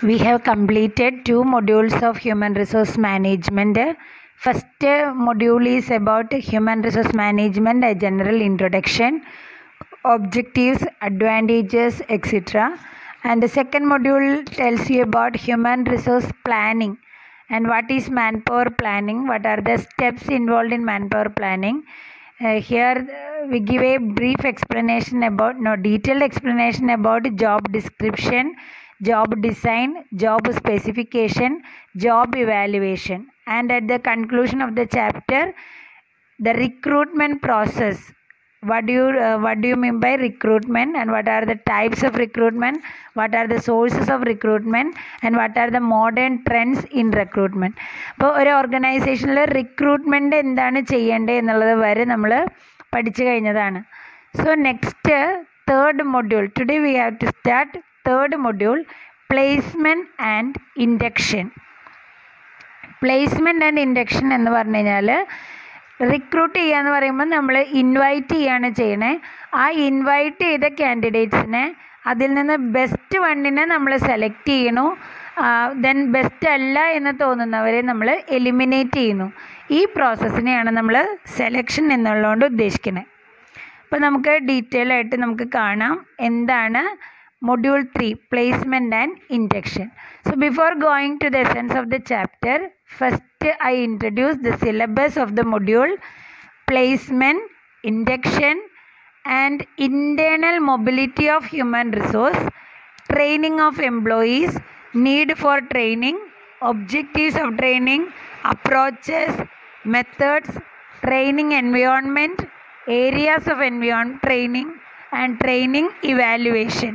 we have completed two modules of human resource management first uh, module is about human resource management a general introduction objectives advantages etc and the second module tells you about human resource planning and what is manpower planning what are the steps involved in manpower planning uh, here uh, we give a brief explanation about no detailed explanation about job description job design job specification job evaluation and at the conclusion of the chapter the recruitment process what do you uh, what do you mean by recruitment and what are the types of recruitment what are the sources of recruitment and what are the modern trends in recruitment അപ്പോൾ ഒരു ഓർഗനൈസേഷനിൽ recruitment എന്താണ് ചെയ്യേണ്ടത് എന്നുള്ളത് വരെ നമ്മൾ പഠിച്ചു കഴിഞ്ഞതാണ് so next third module today we have to start third module placement and induction placement and induction എന്ന് പറഞ്ഞു കഴിഞ്ഞാൽ റിക്രൂട്ട് ചെയ്യുക എന്ന് പറയുമ്പോൾ നമ്മൾ ഇൻവൈറ്റ് ചെയ്യുകയാണ് ചെയ്യണേ ആ ഇൻവൈറ്റ് ചെയ്ത കാൻഡിഡേറ്റ്സിനെ അതിൽ നിന്ന് ബെസ്റ്റ് വണ്ണിനെ നമ്മൾ സെലക്ട് ചെയ്യണു ദെൻ ബെസ്റ്റ് അല്ല എന്ന് തോന്നുന്നവരെ നമ്മൾ എലിമിനേറ്റ് ചെയ്യുന്നു ഈ പ്രോസസ്സിനെയാണ് നമ്മൾ സെലക്ഷൻ എന്നുള്ളതുകൊണ്ട് ഉദ്ദേശിക്കുന്നത് അപ്പോൾ നമുക്ക് ഡീറ്റെയിൽ ആയിട്ട് നമുക്ക് കാണാം എന്താണ് module three placement and induction so before going to the essence of the chapter first I introduce the syllabus of the module placement induction and internal mobility of human resource training of employees need for training objectives of training approaches methods training environment areas of environment training and training evaluation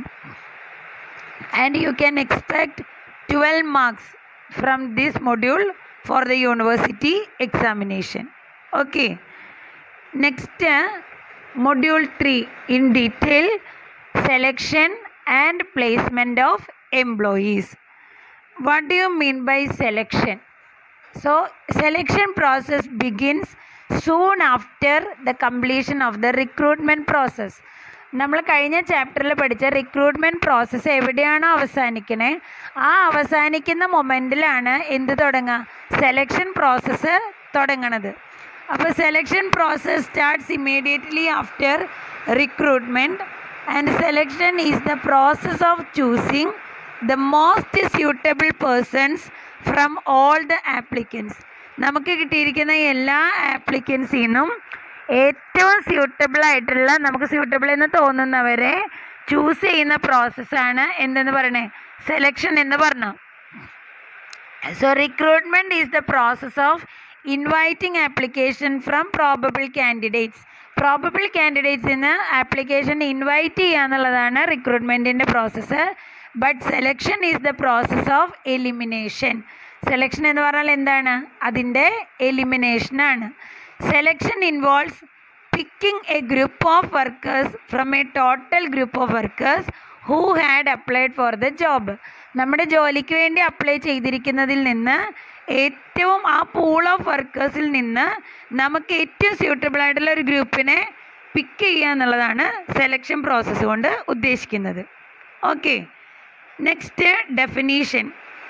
and you can expect 12 marks from this module for the university examination okay next uh, module 3 in detail selection and placement of employees what do you mean by selection so selection process begins soon after the completion of the recruitment process നമ്മൾ കഴിഞ്ഞ ചാപ്റ്ററിൽ പഠിച്ച recruitment process എവിടെയാണോ അവസാനിക്കണേ ആ അവസാനിക്കുന്ന മൊമെൻറ്റിലാണ് എന്ത് തുടങ്ങുക selection process തുടങ്ങണത് അപ്പോൾ selection process starts immediately after recruitment and selection is the process of choosing the most suitable persons from all the applicants നമുക്ക് കിട്ടിയിരിക്കുന്ന എല്ലാ ആപ്ലിക്കൻസിൽ നിന്നും ഏറ്റവും സ്യൂട്ടബിൾ ആയിട്ടുള്ള നമുക്ക് സ്യൂട്ടബിൾ എന്ന് തോന്നുന്നവരെ ചൂസ് ചെയ്യുന്ന പ്രോസസ്സാണ് എന്തെന്ന് പറയണേ സെലക്ഷൻ എന്ന് പറഞ്ഞു so recruitment is the process of inviting application from probable candidates probable കാൻഡിഡേറ്റ്സിൽ നിന്ന് ആപ്ലിക്കേഷൻ ഇൻവൈറ്റ് ചെയ്യുക എന്നുള്ളതാണ് റിക്രൂട്ട്മെൻറ്റിൻ്റെ process but selection is the process of elimination selection എന്ന് പറഞ്ഞാൽ എന്താണ് അതിൻ്റെ എലിമിനേഷനാണ് selection involves picking a group of workers from a total group of workers who had applied for the job നമ്മുടെ ജോലിക്ക് വേണ്ടി അപ്ലൈ ചെയ്തിരിക്കുന്നതിൽ നിന്ന് ഏറ്റവും ആ പൂൾ ഓഫ് വർക്കേഴ്സിൽ നിന്ന് നമുക്ക് ഏറ്റവും സ്യൂട്ടബിൾ ആയിട്ടുള്ള ഒരു ഗ്രൂപ്പിനെ പിക്ക് ചെയ്യുക എന്നുള്ളതാണ് സെലക്ഷൻ പ്രോസസ്സ് കൊണ്ട് ഉദ്ദേശിക്കുന്നത് ഓക്കെ നെക്സ്റ്റ് ഡെഫിനീഷൻ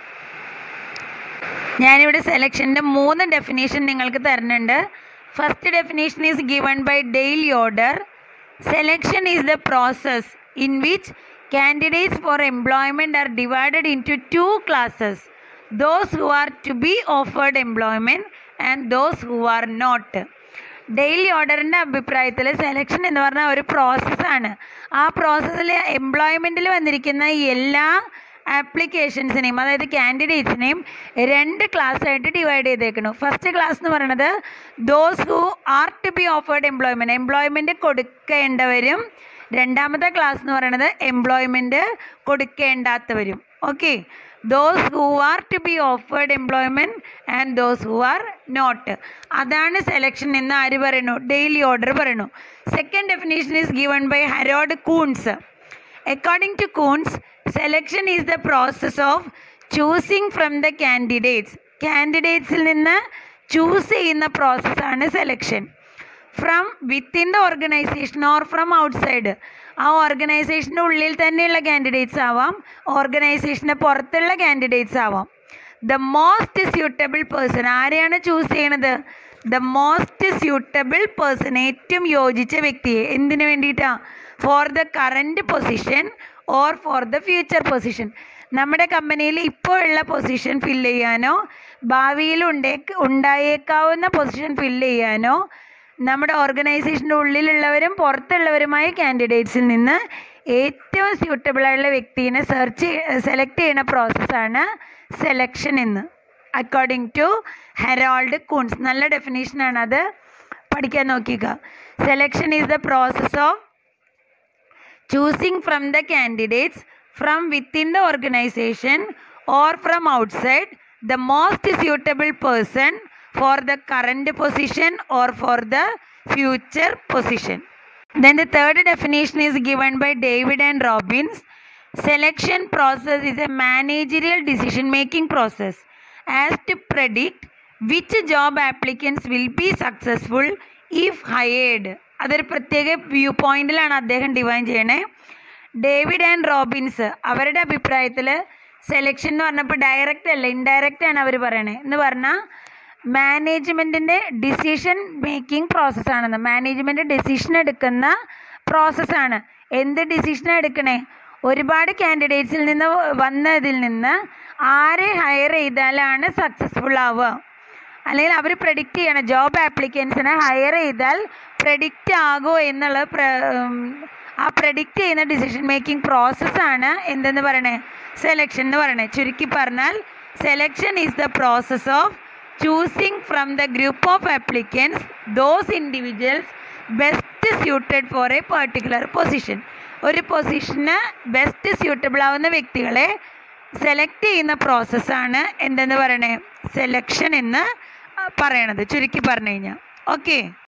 ഞാനിവിടെ സെലക്ഷൻ്റെ മൂന്ന് ഡെഫിനേഷൻ നിങ്ങൾക്ക് തരുന്നുണ്ട് first definition is given by Dale Yoder selection is the process in which candidates for employment are divided into two classes those who are to be offered employment and those who are not Dale ഓർഡറിൻ്റെ അഭിപ്രായത്തിൽ selection എന്ന് പറഞ്ഞാൽ ഒരു പ്രോസസ്സാണ് ആ പ്രോസസ്സിൽ എംപ്ലോയ്മെൻറ്റിൽ വന്നിരിക്കുന്ന എല്ലാ ആപ്ലിക്കേഷൻസിനെയും അതായത് കാൻഡിഡേറ്റ്സിനെയും രണ്ട് ക്ലാസ് ആയിട്ട് ഡിവൈഡ് ചെയ്തേക്കണം ഫസ്റ്റ് ക്ലാസ് എന്ന് പറയുന്നത് those who are to be offered employment employment കൊടുക്കേണ്ടവരും രണ്ടാമത്തെ ക്ലാസ് എന്ന് പറയുന്നത് എംപ്ലോയ്മെൻറ്റ് കൊടുക്കേണ്ടാത്തവരും okay those who are to be offered employment and those who are not അതാണ് സെലക്ഷൻ എന്ന് ആര് പറയുന്നു ഡെയിലി ഓർഡർ പറയുന്നു second definition is given by Harold Koontz according to Koontz selection is the process of choosing from the candidates കാൻഡിഡേറ്റ്സിൽ നിന്ന് choose ചെയ്യുന്ന പ്രോസസ്സാണ് selection from within the organization or from outside ആ ഓർഗനൈസേഷൻ്റെ ഉള്ളിൽ തന്നെയുള്ള കാൻഡിഡേറ്റ്സ് ആവാം ഓർഗനൈസേഷന് പുറത്തുള്ള കാൻഡിഡേറ്റ്സ് ആവാം ദ മോസ്റ്റ് സ്യൂട്ടബിൾ പേഴ്സൺ ആരെയാണ് ചൂസ് ചെയ്യണത് ദ മോസ്റ്റ് സ്യൂട്ടബിൾ പേഴ്സൺ ഏറ്റവും യോജിച്ച വ്യക്തിയെ എന്തിനു വേണ്ടിയിട്ടാണ് for the current position or for the future position നമ്മുടെ കമ്പനിയിൽ ഇപ്പോൾ ഉള്ള പൊസിഷൻ ഫില്ല് ചെയ്യാനോ ഭാവിയിൽ ഉണ്ടേ ഉണ്ടായേക്കാവുന്ന പൊസിഷൻ ഫില്ല് ചെയ്യാനോ നമ്മുടെ ഓർഗനൈസേഷൻ്റെ ഉള്ളിലുള്ളവരും പുറത്തുള്ളവരുമായ കാൻഡിഡേറ്റ്സിൽ നിന്ന് ഏറ്റവും സ്യൂട്ടബിൾ ആയിട്ടുള്ള വ്യക്തിയെ സെർച്ച് സെലക്ട് ചെയ്യുന്ന പ്രോസസ്സാണ് സെലക്ഷൻ എന്ന് അക്കോർഡിംഗ് ടു ഹെറോൾഡ് കൂൺസ് നല്ല ഡെഫിനേഷനാണ് അത് പഠിക്കാൻ നോക്കിക്കുക selection is the process of choosing from the candidates from within the organization or from outside the most suitable person for the current position or for the future position. Then the third definition is given by David and Robbins. Selection process is a managerial decision making process as to predict which job applicants will be successful if hired. അതൊരു പ്രത്യേക view പോയിന്റിലാണ് അദ്ദേഹം divine ചെയ്യണേ David and Robbins അവരുടെ അഭിപ്രായത്തിൽ selection എന്ന് പറഞ്ഞപ്പോൾ direct അല്ല indirect ആണ് അവർ പറയണേ എന്ന് പറഞ്ഞാൽ മാനേജ്മെൻറ്റിൻ്റെ ഡിസിഷൻ മേക്കിംഗ് പ്രോസസ്സാണെന്ന് മാനേജ്മെൻറ്റ് ഡിസിഷൻ എടുക്കുന്ന പ്രോസസ്സാണ് എന്ത് ഡിസിഷനാണ് എടുക്കണേ ഒരുപാട് കാൻഡിഡേറ്റ്സിൽ നിന്ന് വന്നതിൽ നിന്ന് ആരെ ഹയർ ചെയ്താലാണ് സക്സസ്ഫുൾ ആവുക അല്ലെങ്കിൽ അവർ പ്രഡിക്റ്റ് ചെയ്യണം ജോബ് ആപ്ലിക്കൻസിനെ ഹയർ ചെയ്താൽ പ്രഡിക്റ്റ് ആകുമോ എന്നുള്ള ആ പ്രഡിക്റ്റ് ചെയ്യുന്ന ഡിസിഷൻ മേക്കിംഗ് പ്രോസസ്സാണ് എന്തെന്ന് പറയണേ സെലക്ഷൻ എന്ന് പറയണേ ചുരുക്കി പറഞ്ഞാൽ selection is the process of choosing from the group of applicants those individuals best suited for a particular position ഒരു പൊസിഷന് ബെസ്റ്റ് സ്യൂട്ടബിൾ ആവുന്ന വ്യക്തികളെ സെലക്ട് ചെയ്യുന്ന പ്രോസസ്സാണ് എന്തെന്ന് പറയണേ സെലക്ഷൻ എന്ന് പറയണത് ചുരുക്കി പറഞ്ഞു കഴിഞ്ഞാൽ ഓക്കെ